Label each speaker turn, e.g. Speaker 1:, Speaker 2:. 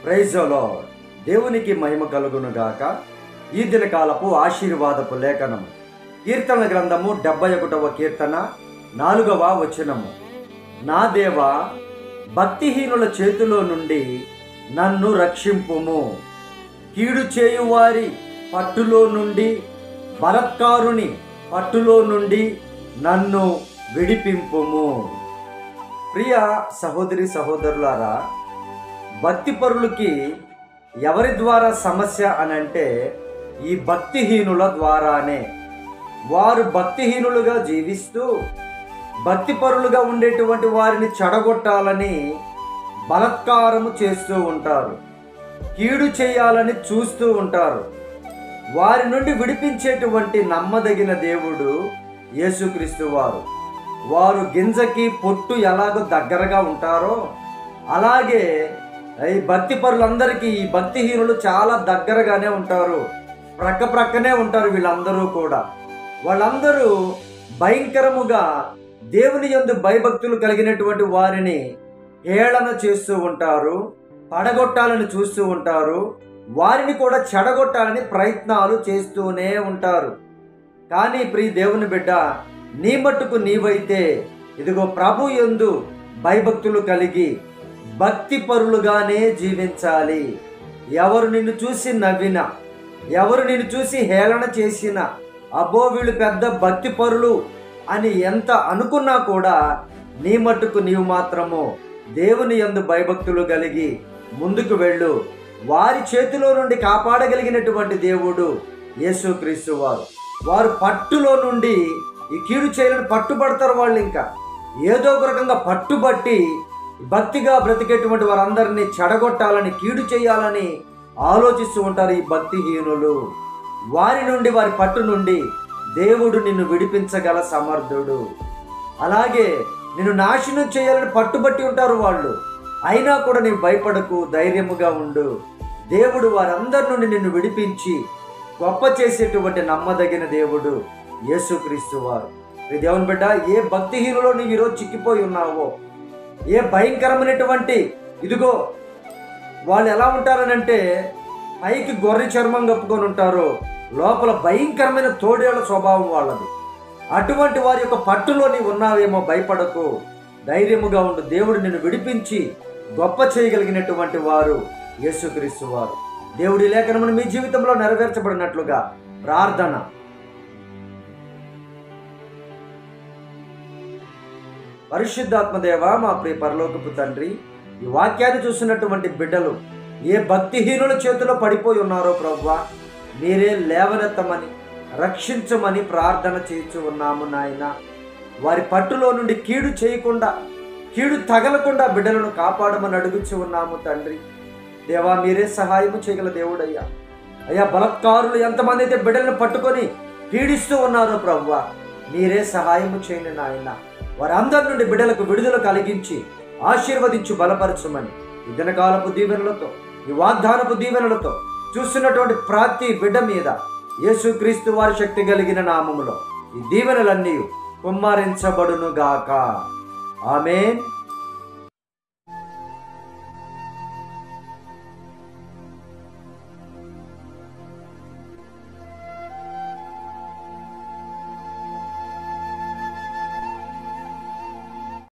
Speaker 1: ప్రైజోలో దేవునికి మహిమ కలుగును గాక ఈ దినకాలపు ఆశీర్వాదపు లేఖనము కీర్తన గ్రంథము డెబ్బై ఒకటవ కీర్తన నాలుగవ వచనము నా దేవా భక్తిహీనుల చేతిలో నుండి నన్ను రక్షింపుము కీడు చేయువారి పట్టులో నుండి బలత్కారుని పట్టులో నుండి నన్ను విడిపింపుము ప్రియ సహోదరి సహోదరులారా భక్తిపరులకి ఎవరి ద్వారా సమస్య అని అంటే ఈ భక్తిహీనుల ద్వారానే వారు భక్తిహీనులుగా జీవిస్తూ భక్తిపరులుగా ఉండేటువంటి వారిని చెడగొట్టాలని బలత్కారము చేస్తూ ఉంటారు కీడు చేయాలని చూస్తూ ఉంటారు వారి నుండి విడిపించేటువంటి నమ్మదగిన దేవుడు యేసుక్రీస్తు వారు వారు గింజకి పొట్టు ఎలాగో దగ్గరగా ఉంటారో అలాగే ఈ భక్తి పరులందరికీ ఈ భక్తిహీనులు చాలా దగ్గరగానే ఉంటారు ప్రక్క ప్రక్కనే ఉంటారు వీళ్ళందరూ కూడా వాళ్ళందరూ భయంకరముగా దేవుని యందు భయభక్తులు కలిగినటువంటి వారిని హేళన చేస్తూ ఉంటారు పడగొట్టాలని చూస్తూ ఉంటారు వారిని కూడా చెడగొట్టాలని ప్రయత్నాలు చేస్తూనే ఉంటారు కానీ ప్రియ దేవుని బిడ్డ నీ మట్టుకు నీవైతే ఇదిగో ప్రభు యందు భయభక్తులు కలిగి భక్తి పరులుగానే జీవించాలి ఎవరు నిన్ను చూసి నవ్వినా ఎవరు నిన్ను చూసి హేళన చేసినా అబ్బో వీళ్ళు పెద్ద భక్తి పరులు అని ఎంత అనుకున్నా కూడా నీ మట్టుకు నీవు మాత్రము దేవుని యందు భయభక్తులు కలిగి ముందుకు వెళ్ళు వారి చేతిలో నుండి కాపాడగలిగినటువంటి దేవుడు యేసుక్రీస్తు వారు వారు పట్టులో నుండి ఈ కీడు చేయాలని పట్టుబడతారు వాళ్ళు ఇంకా ఏదో ఒక రకంగా పట్టుబట్టి భక్తిగా బ్రతికేటువంటి వారందరినీ చెడగొట్టాలని కీడు చేయాలని ఆలోచిస్తూ ఉంటారు ఈ భక్తిహీనులు వారి నుండి వారి పట్టు నుండి దేవుడు నిన్ను విడిపించగల సమర్థుడు అలాగే నిన్ను నాశనం చేయాలని పట్టుబట్టి ఉంటారు వాళ్ళు అయినా కూడా నీవు భయపడకు ధైర్యముగా ఉండు దేవుడు వారందరి నుండి నిన్ను విడిపించి గొప్ప చేసేటువంటి నమ్మదగిన దేవుడు యేసుక్రీస్తు వారు ఈ దేవుని బిడ్డ ఏ భక్తిహీనులో నీవు ఈరోజు చిక్కిపోయి ఉన్నావో ఏ భయంకరమైనటువంటి ఇదిగో వాళ్ళు ఎలా ఉంటారనంటే పైకి గొర్రె చర్మం కప్పుకొని ఉంటారు లోపల భయంకరమైన తోడేళ్ల స్వభావం వాళ్ళది అటువంటి వారి యొక్క పట్టులో నీవు ఉన్నావేమో భయపడకు ధైర్యముగా ఉండు దేవుడు నిన్ను విడిపించి గొప్ప చేయగలిగినటువంటి వారు యేసుక్రీస్తు వారు దేవుడి లేఖనమును మీ జీవితంలో నెరవేర్చబడినట్లుగా ప్రార్థన పరిశుద్ధాత్మదేవ మా ప్రియ పరలోకపు తండ్రి ఈ వాక్యాన్ని చూసినటువంటి బిడ్డలు ఏ భక్తిహీనుల చేతిలో పడిపోయి ఉన్నారో ప్రవ్వా మీరే లేవనెత్తమని రక్షించమని ప్రార్థన చేయించు ఉన్నాము నాయన వారి పట్టులో నుండి కీడు చేయకుండా కీడు తగలకుండా బిడ్డలను కాపాడమని అడుగుచు ఉన్నాము తండ్రి దేవా మీరే సహాయము చేయగల దేవుడయ్యా అయ్యా బలత్కారులు ఎంతమంది అయితే బిడ్డలను పట్టుకొని పీడిస్తూ ఉన్నారో ప్రవ్వా మీరే సహాయము చేయండి నాయన వారందరి నుండి బిడ్డలకు విడుదల కలిగించి ఆశీర్వదించి బలపరచమని ఈ దినకాలపు దీవెనలతో ఈ వాగ్దానపు దీవెనలతో చూస్తున్నటువంటి ప్రతి బిడ్డ మీద యేసుక్రీస్తు వారి శక్తి కలిగిన నామములో ఈ దీవెనలన్నీ కుమ్మరించబడును గాక ఆమెన్